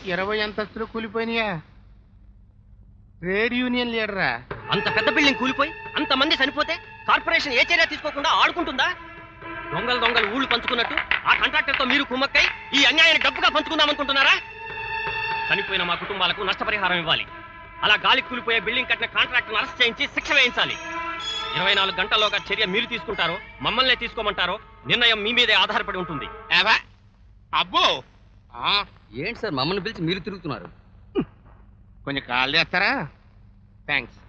ఇరవై అంతస్తులు కూలిపోయినాయా trade union లీడరా అంత పెద్ద బిల్డింగ్ కూలిపోయి అంత మంది చనిపోతే కార్పొరేషన్ ఏ చర్య తీసుకోకుండా ఆడుకుంటుందా దొంగలు దొంగలు ఊళ్ళు పంచుకున్నట్టు ఆ కాంట్రాక్టర్ తో మీరు కుమ్మక్కై ఈ అన్యాయాన్ని డబ్బుగా పంచుకుందామనుకుంటున్నారా చనిపోయిన మా కుటుంబాలకు నష్టపరిహారం ఇవ్వాలి అలా గాలి కూలిపోయే బిల్డింగ్ కట్టిన కాంట్రాక్టర్ అరెస్ట్ చేయించి శిక్ష వేయించాలి ఇరవై నాలుగు గంటల్లోగా చర్య మీరు తీసుకుంటారో మమ్మల్నే తీసుకోమంటారో నిర్ణయం మీ మీదే ఆధారపడి ఉంటుంది ఏవా? అబ్బో ఆ, ఏంటి సార్ మమ్మల్ని పిలిచి మీరు తిరుగుతున్నారు కొంచెం కాల్ చేస్తారా థ్యాంక్స్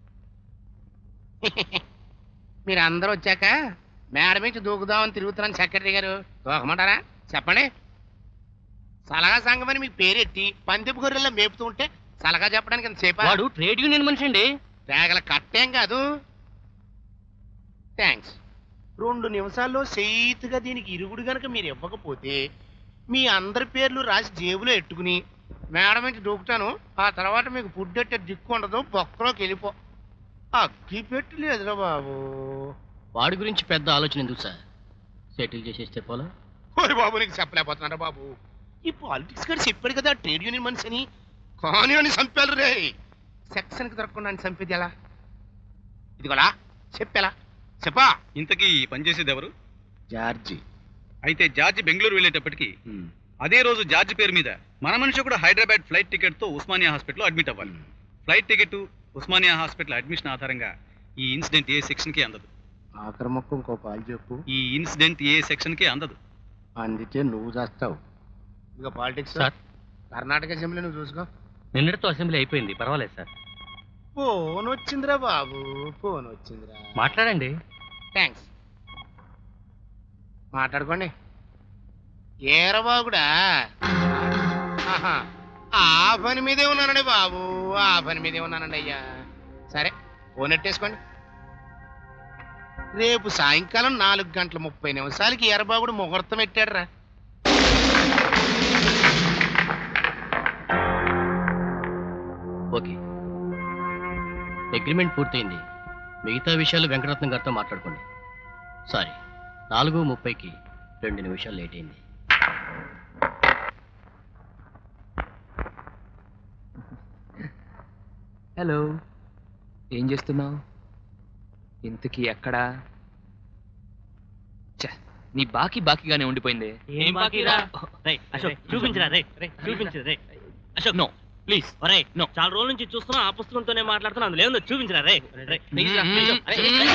మీరు అందరూ వచ్చాక మేడ నుంచి దూకుదామని తిరుగుతున్నాను సెక్రటరీ గారు దూకమంటారా చెప్పండి సలహా సంఘం అని మీకు పేరెట్టి పందిపు గొర్రెల్లో మేపుతూ ఉంటే సలహా చెప్పడానికి ఎంత సేపా వాడు ట్రేడ్ యూనియన్ మనిషి అండి తేగల కట్టేం కాదు థ్యాంక్స్ రెండు నిమిషాల్లో సెయిత్గా దీనికి ఇరుగుడు గనక మీరు ఇవ్వకపోతే మీ అందరి పేర్లు రాసి జేబులో ఎట్టుకుని మేడం నుంచి దూకుతాను ఆ తర్వాత మీకు ఫుడ్ ఎట్టే దిక్కు ఉండదు బొక్కలోకి వెళ్ళిపో అగ్గి పెట్టి లేదురా బాబు వాడి గురించి పెద్ద ఆలోచన ఎందుకు సార్ సెటిల్ చేసేస్తే పోలా ఓరి బాబు నీకు చెప్పలేకపోతున్నారా బాబు ఈ పాలిటిక్స్ గారు చెప్పాడు కదా ట్రేడ్ యూనియన్ మనిషి అని కానీ అని చంపారు రే సెక్షన్కి దొరకకుండా అని చంపేది ఎలా ఇదిగోలా చెప్పేలా చెప్పా ఇంతకీ ఈ పనిచేసేది ఎవరు జార్జి అయితే జార్జి బెంగళూరు వెళ్ళేటప్పటికి అదే రోజు జార్జి పేరు మీద మన మనిషి కూడా హైదరాబాద్ ఫ్లైట్ టికెట్ తో ఉస్మానియా హాస్పిటల్లో అడ్మిట్ అవ్వాలి flight ticket Osmania hospital admission ఆధారంగా ఈ ఇన్సిడెంట్ ఏ సెక్షన్ కి అందదు ఆఖరి మొక్క ఇంకో పాలు చెప్పు ఈ ఇన్సిడెంట్ ఏ సెక్షన్ కి అందదు అందితే నువ్వు చేస్తావు ఇక పాలిటిక్స్ సార్. కర్ణాటక అసెంబ్లీ నువ్వు చూసుకో నిన్నటితో అసెంబ్లీ అయిపోయింది పర్వాలేదు సార్ ఫోన్ వచ్చిందిరా బాబు ఫోన్ వచ్చిందిరా మాట్లాడండి థ్యాంక్స్ మాట్లాడుకోండి ఏరబాగుడా ఆహా, ఆ పని మీదే ఉన్నానండి బాబు ఆ పని మీదే ఉన్నానండి అయ్యా సరే ఫోన్ ఎట్టేసుకోండి రేపు సాయంకాలం నాలుగు గంటల ముప్పై నిమిషాలకి ఎర్రబాగుడు ముహూర్తం పెట్టాడురా ఓకే అగ్రిమెంట్ పూర్తయింది మిగతా విషయాలు వెంకటరత్నం గారితో మాట్లాడుకోండి సారీ నాలుగు ముప్పైకి రెండు నిమిషాలు లేట్ అయింది హలో ఏం చేస్తున్నావు ఇంతకీ ఎక్కడా ఛ, నీ బాకీ బాకీగానే ఉండిపోయింది ఏం బాకీరా రేయ్, అశోక్ చూపించరా రే చూపించరా రే అశోక్ నో ప్లీజ్ ఒరేయ్ నో చాలా రోజుల నుంచి చూస్తున్నా ఆ పుస్తకంతోనే మాట్లాడుతున్నా అందులో ఏముందో చూపించరా రే రే Please రా, మ్మ్. please. అరే, రే.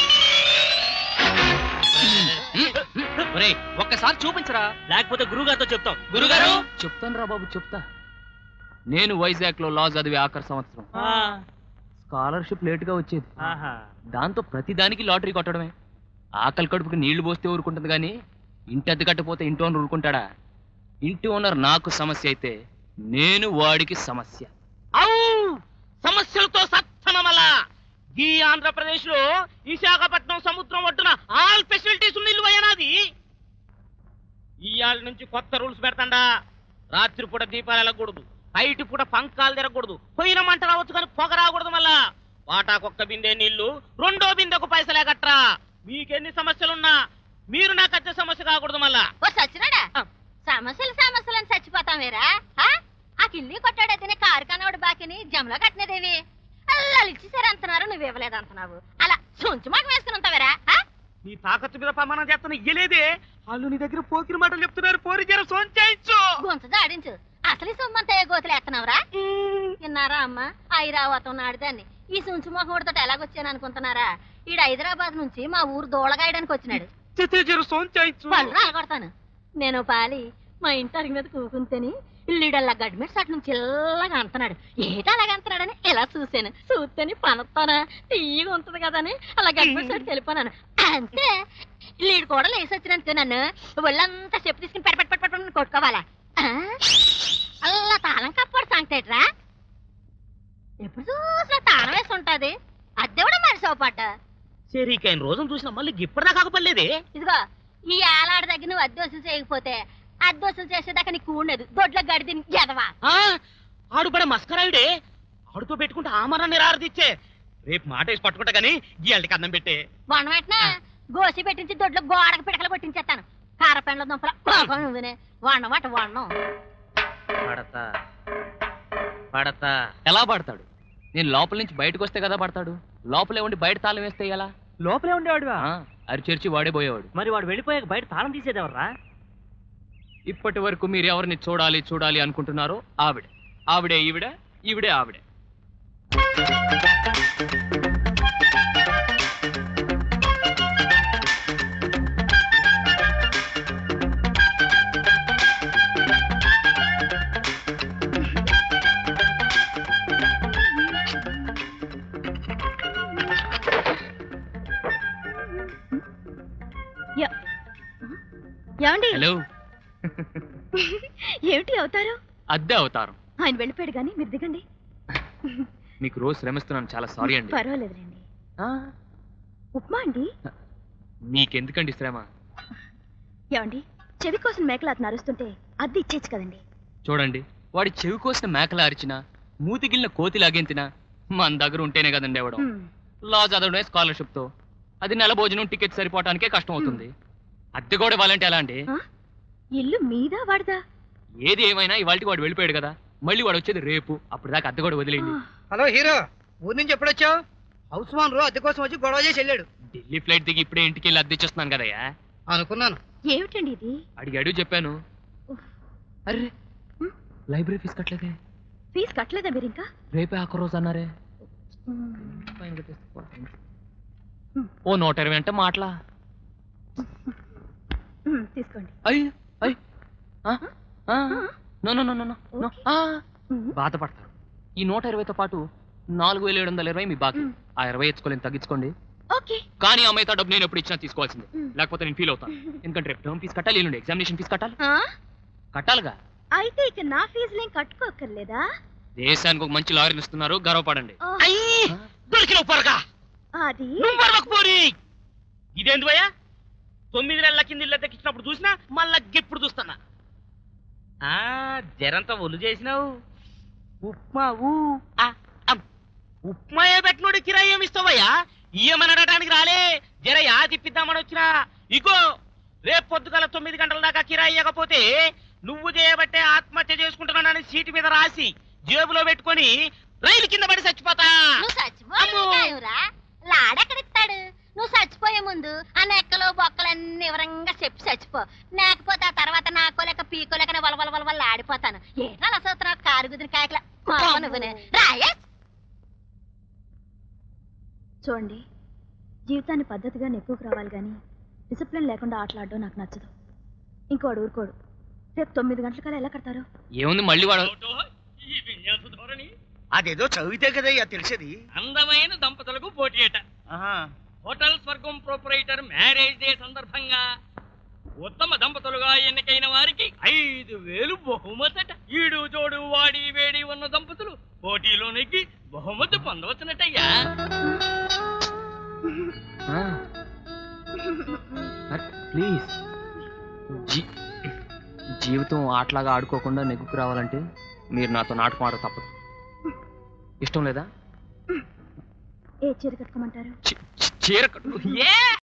ఒరేయ్ ఒక్కసారి చూపించరా లేకపోతే గురుగారితో చెప్తాం గురుగారు చెప్తాను రా బాబు చెప్తా నేను వైజాగ్ లో లా చదివే ఆఖరి సంవత్సరం ఆ, స్కాలర్షిప్ లేట్ గా వచ్చేది ఆహా. దాంతో ప్రతిదానికి లాటరీ కొట్టడమే ఆకలి కడుపుకి నీళ్లు పోస్తే ఊరుకుంటుంది కానీ ఇంటి అద్దె కట్టపోతే ఇంటి ఓనర్ ఊరుకుంటాడా ఇంటి ఓనర్ నాకు సమస్య అయితే నేను వాడికి సమస్య ఔ! సమస్యలతో సత్తనమల ఈ ఆంధ్రప్రదేశ్ లో విశాఖపట్నం సముద్రం ఒడ్డున ఆల్ ఫెసిలిటీస్ ఉన్న ఇల్లు అయ్యనాది ఇవాళ నుంచి కొత్త రూల్స్ పెడతాండా రాత్రి పూట దీపాలు వెళ్ళకూడదు బయట పూట పంకాలు తిరగకూడదు పోయిన మంట రావచ్చు కానీ పొగ రాకూడదు మళ్ళా వాటాకొక్క బిందె నీళ్లు రెండో బిందెకు పైసలే కట్టరా మీకెన్ని సమస్యలున్నా మీరు నాకు వచ్చే సమస్య కాకూడదు మళ్ళా ఓ సచ్చినాడా ఆ. సమస్యలు సమస్యలు అని చచ్చిపోతాం వేరా ఆ? ఆ కిల్లి కొట్టాడైతేనే కారు కనవాడు బాకిని జమలో కట్టినదేవి అల్లాలు ఇచ్చేసారు అంటున్నారు నువ్వు ఇవ్వలేదు అంటున్నావు అలా సుంచు మాట వేసుకుని ఉంటావేరా ఆ? నీ తాకత్తు మీద ప్రమాణం చేస్తున్న ఇయ్యలేదే వాళ్ళు నీ దగ్గర పోకిరి మాటలు చెప్తున్నారు పోరి జర సోంచాయించు గొంతు జాడించు అసలు ఈ సొమ్మంతా ఏ గోతులు ఎత్తనవరా విన్నారా అమ్మ ఐరావతం నాడుదాన్ని ఈ సుంచు మొహముడితో ఎలాగొచ్చాను అనుకుంటున్నారా ఈడు హైదరాబాద్ నుంచి మా ఊరు దూళగాయడానికి వచ్చినాడు చిత్ర జర సోంచాయించు పళ్ళు రాగొడతాను నేను పాలి మా ఇంటి అరిగి మీద కూకుంటేని ఇల్లుడల్లా గడ్మెట్స్ అటు నుంచి ఇల్లగా అంటున్నాడు ఏట అలాగ అంటున్నాడని ఇలా చూశాను చూస్తేని పనొత్తానా తీయగా ఉంటది కదని అలా గడ్మెట్స్ అటు వెళ్ళిపోనాను అంతే లీడు కూడా లేసి వచ్చినందుకు నన్ను ఒళ్ళంతా చెప్పు తీసుకుని పెట్ పెట్ పెట్ పెట్ పెట్ కొట్టుకోవాలా ఆ? అల్లా తాళం కప్పడు సంగతేట్రా ఎప్పుడు చూసినా తాళం వేసి ఉంటది అద్దె కూడా మనిషి పడ్డా సరికైన రోజును చూసిన మళ్ళీ ఇప్పటిదా కాకపోలేదే ఇదిగో ఈ ఏలాడ దగ్గర నువ్వు అద్దె వసూలు చేయకపోతే అద్దె వసూలు చేసేదాకా నీకు ఉండదు దొడ్ల గడిది ఎదవా ఆ ఆడు పడే మస్కరాయుడే ఆడుతో పెట్టుకుంటే ఆమరాన్ని రారదిచ్చే రేపు మాట వేసి పట్టుకుంటా గానీ గీయాలకి అన్నం పెట్టే వన వెంటనే గోసి పెట్టించి దొడ్లో గోడకు పిడకలు కొట్టించేస్తాను కారపెండ్ల దుంపల కోపం నువ్వునే వండం అట వండం పడతా పడతా ఎలా పడతాడు నేను లోపల నుంచి బయటకు వస్తే కదా పడతాడు లోపలే ఉండి బయట తాళం వేస్తే ఎలా లోపలే ఉండేవాడువా ఆ, అరిచేర్చి వాడే పోయేవాడు మరి వాడు వెళ్ళిపోయాక బయట తాళం తీసేదేవర్రా ఇప్పటి వరకు మీరు ఎవరిని చూడాలి చూడాలి అనుకుంటున్నారో ఆవిడ ఆవిడే ఈవిడ ఈవిడే ఆవిడే ఏమండి హలో ఏమిటి అవుతారు అద్దె అవతారం ఆయన వెళ్ళిపోయాడు కానీ మీరు దిగండి మీకు రోజు శ్రమిస్తున్నాను చాలా సారీ అండి పర్వాలేదులేండి ఆ, ఉప్మా అండి మీకెందుకండి శ్రమ ఏమండి చెవి కోసం మేకలు అతను అరుస్తుంటే అద్దె ఇచ్చేచ్చు కదండి చూడండి వాడి చెవి కోసిన మేకలా అరిచినా మూతిగిలిన కోతి లాగెంతినా మన దగ్గర ఉంటేనే కదండి ఇవ్వడం హ్మ్. లా చదవడమే స్కాలర్షిప్ తో అది నెల భోజనం టికెట్ సరిపోవటానికే కష్టం అవుతుంది అద్దె కూడా ఇవ్వాలంటే ఎలా అండి ఆ? ఇల్లు మీదా వాడదా ఏది ఏమైనా ఇవాళకి వాడు వెళ్ళిపోయాడు కదా మళ్ళీ వాడు వచ్చేది రేపు అప్పుడు దాకా అద్దె కూడా వదిలేయండి హలో హీరో ఊరి నుంచి ఎప్పుడొచ్చావు హౌస్ ఓనర్ అద్దె కోసం వచ్చి గొడవ చేసి వెళ్ళాడు ఢిల్లీ ఫ్లైట్ దిగి ఇప్పుడే ఇంటికి వెళ్ళి అద్దె ఇచ్చేస్తున్నాను కదయ్యా అనుకున్నాను ఏమిటండి ఇది అడిగాడు చెప్పాను ఉఫ్. అరే హ్మ్? లైబ్రరీ ఫీజు కట్టలేదే ఫీజు కట్టలేదా మీరు ఇంకా రేపే ఆఖరి రోజు అన్నారే హ్మ్. ఓ నూట ఇరవై అంటే మాటలా హ్మ్, తీసుకోండి అయ్యి అయ్యి no no no no no okay. ఆ హ్మ్. బాధపడతారు ఈ నూట ఇరవైతో పాటు నాలుగు వేల ఏడు వందల ఇరవై మీ బాకీ మ్. ఆ ఇరవై ఇచ్చుకోలేని తగ్గించుకోండి ఓకే కానీ ఆ మిగతా డబ్బు నేను ఎప్పుడు ఇచ్చినా తీసుకోవాల్సిందే మ్. లేకపోతే నేను ఫీల్ అవుతాను ఎందుకంటే రేపు టర్మ్ ఫీజు కట్టాలి ఎల్లుండి ఎగ్జామినేషన్ ఫీజు కట్టాలి ఆ? కట్టాలిగా అయితే ఇక నా ఫీజులేం కట్టుకోక్కర్లేదా దేశానికి ఒక మంచి లాయర్లు ఇస్తున్నారు గర్వపడండి ఆ, అయ్యి దొరికిన ఉప్పరగా అది నువ్వు వరకు పోరి ఇదేంది భయ్యా తొమ్మిది నెలల కింద ఇల్లు దక్కించినప్పుడు చూసినా మళ్ళా ఇప్పుడు చూస్తున్నా ఆ జరంతా ఒళ్ళు చేసినావు ఉప్మా ఊ ఆ, అమ్. ఉప్మా ఏ పెట్టినోడు కిరాయి ఏమి ఇస్తావయ్యా ఇయ్యమని అడగడానికి రాలే జర యా తిప్పిద్దామని వచ్చినా ఇగో రేపు పొద్దుగల తొమ్మిది గంటల దాకా కిరాయి ఇవ్వకపోతే నువ్వు చేయబట్టే ఆత్మహత్య చేసుకుంటున్నానని సీటు మీద రాసి జేబులో పెట్టుకొని రైలు కింద పడి చచ్చిపోతా నువ్వు చచ్చిపోయావురా లాడెక్కడిస్తాడు నువ్వు చచ్చిపోయే ముందు ఆ నెక్కలు బొక్కలన్నీ వివరంగా చెప్పి చచ్చిపో లేకపోతే ఆ తర్వాత నాకో లేక పీకో లేక వల వల వల వల్ల ఆడిపోతాను ఏటా అసలు కారు గుదిన కాయకల నువ్వునే రాయేష్ చూడండి జీవితాన్ని పద్ధతిగా నెక్కువకు రావాలి కానీ డిసిప్లిన్ లేకుండా ఆటలాడడం నాకు నచ్చదు ఇంకోడు ఊరుకోడు రేపు తొమ్మిది గంటలకల్లా ఎలా కడతారు ఏముంది మళ్ళీ వాడు ఈ విన్యాస ధోరణి అదేదో చదివితే కదయ్యా తెలిసేది అందమైన దంపతులకు పోటీయట hotel Swargam proprietor marriage day సందర్భంగా ఉత్తమ దంపతులుగా ఎన్నికైన వారికి ఐదు వేలు బహుమతట ఈడు జోడు వాడి వేడి ఉన్న దంపతులు పోటీలో నెగ్గి బహుమతి పొందవచ్చునట్టయ్యా ప్లీజ్ జీవితం ఆటలాగా ఆడుకోకుండా నెగ్గుకు రావాలంటే మీరు నాతో నాటకం ఆడ తప్పదు ఇష్టం లేదా ఏ చీర కట్టుకోమంటారు చి- చి- చీర కట్టు ఏ